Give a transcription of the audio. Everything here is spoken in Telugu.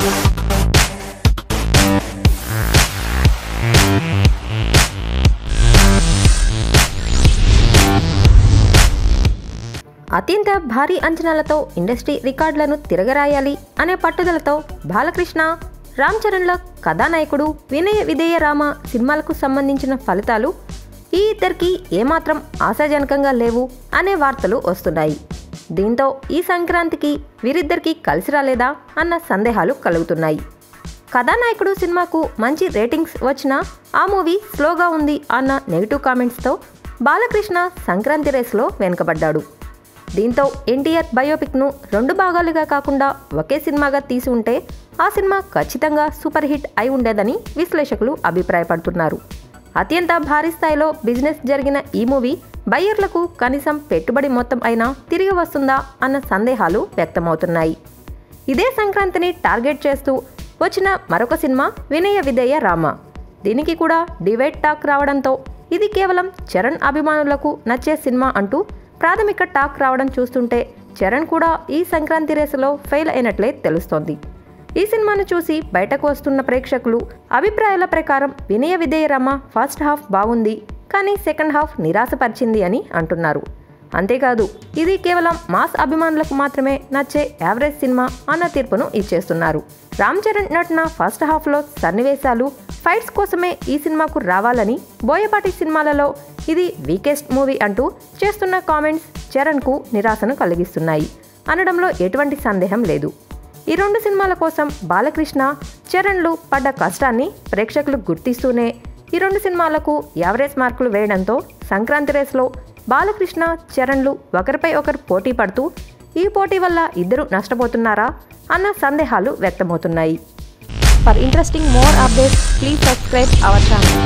అత్యంత భారీ అంచనాలతో ఇండస్ట్రీ రికార్డులను తిరగరాయాలి అనే పట్టుదలతో బాలకృష్ణ రామ్ చరణ్ల కథానాయకుడు వినయ విధేయ రామ సినిమాలకు సంబంధించిన ఫలితాలు ఈ ఇద్దరికి ఏమాత్రం ఆశాజనకంగా లేవు అనే వార్తలు వస్తున్నాయి దీంతో ఈ సంక్రాంతికి వీరిద్దరికీ కలిసి రాలేదా అన్న సందేహాలు కలుగుతున్నాయి కథానాయకుడు సినిమాకు మంచి రేటింగ్స్ వచ్చినా ఆ మూవీ స్లోగా ఉంది అన్న నెగిటివ్ కామెంట్స్తో బాలకృష్ణ సంక్రాంతి రేస్లో వెనుకబడ్డాడు దీంతో ఎన్టీఆర్ బయోపిక్ను రెండు భాగాలుగా కాకుండా ఒకే సినిమాగా తీసి ఉంటే ఆ సినిమా ఖచ్చితంగా సూపర్ హిట్ అయి ఉండేదని విశ్లేషకులు అభిప్రాయపడుతున్నారు అత్యంత భారీ స్థాయిలో బిజినెస్ జరిగిన ఈ మూవీ బయ్యర్లకు కనీసం పెట్టుబడి మొత్తం అయినా తిరిగి వస్తుందా అన్న సందేహాలు వ్యక్తమవుతున్నాయి ఇదే సంక్రాంతిని టార్గెట్ చేస్తూ వచ్చిన మరొక సినిమా వినయ విధేయ రామ దీనికి కూడా డివైడ్ టాక్ రావడంతో ఇది కేవలం చరణ్ అభిమానులకు నచ్చే సినిమా అంటూ ప్రాథమిక టాక్ రావడం చూస్తుంటే చరణ్ కూడా ఈ సంక్రాంతి రేసులో ఫెయిల్ అయినట్లే తెలుస్తోంది ఈ సినిమాను చూసి బయటకు వస్తున్న ప్రేక్షకులు అభిప్రాయాల ప్రకారం వినయ విధేయ రమ ఫస్ట్ హాఫ్ బాగుంది కానీ సెకండ్ హాఫ్ నిరాశపరిచింది అని అంటున్నారు అంతేకాదు ఇది కేవలం మాస్ అభిమానులకు మాత్రమే నచ్చే యావరేజ్ సినిమా అన్న తీర్పును ఇచ్చేస్తున్నారు రామ్ చరణ్ నటన ఫస్ట్ హాఫ్లో సన్నివేశాలు ఫైట్స్ కోసమే ఈ సినిమాకు రావాలని బోయపాటి సినిమాలలో ఇది వీకెస్ట్ మూవీ అంటూ చేస్తున్న కామెంట్స్ చరణ్కు నిరాశను కలిగిస్తున్నాయి అనడంలో ఎటువంటి సందేహం లేదు ఈ రెండు సినిమాల కోసం బాలకృష్ణ చరణ్లు పడ్డ కష్టాన్ని ప్రేక్షకులు గుర్తిస్తూనే ఈ రెండు సినిమాలకు యావరేజ్ మార్కులు వేయడంతో సంక్రాంతి రేస్లో బాలకృష్ణ చరణ్లు ఒకరిపై ఒకరు పోటీ పడుతూ ఈ పోటీ వల్ల ఇద్దరు నష్టపోతున్నారా అన్న సందేహాలు వ్యక్తమవుతున్నాయి for interesting more updates please subscribe our channel